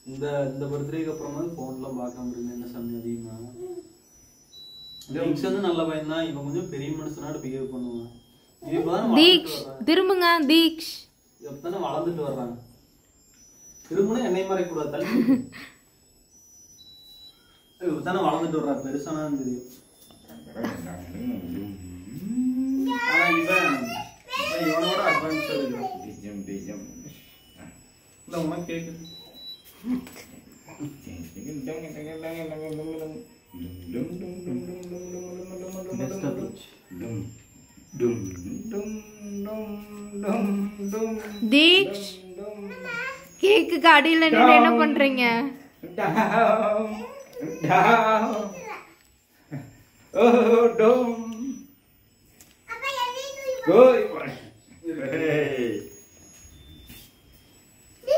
இந்த இந்த பர்த்டேக்கு அப்புறமா ஃபோன்லாம் பார்க்க முடியுங்க என்ன சாமி அதிகமா ஜெயிக்ஸ் வந்து நல்ல பையன் தான் இவன் கொஞ்சம் பெரிய மனுஷனாட்டு பிஹேவ் பண்ணுவான் இவன் இப்பதான் வளர்ந்துட்டு தீக்ஷ் வர்றான் திரும்புங்க தீக்ஷ் எப்பதானே வளர்ந்துட்டு வர்றான் திரும்பணும் என்னை மறைக்க கூடாது தள்ளி இப்பதானே வளர்ந்துட்டு வர்றான் பெருசானா தெரியும் ஆனா இவன் இவன் இவனோட அட்வான்ஸ் இருக்கிறான் டிஜம் டிஜம் இல்ல உனக்கு கேக்குது Best approach. தீக்ஷ் கேக்குக்கு அடியில நின்று என்ன பண்றீங்க அப்ப என்னையும் தூக்கி Hey.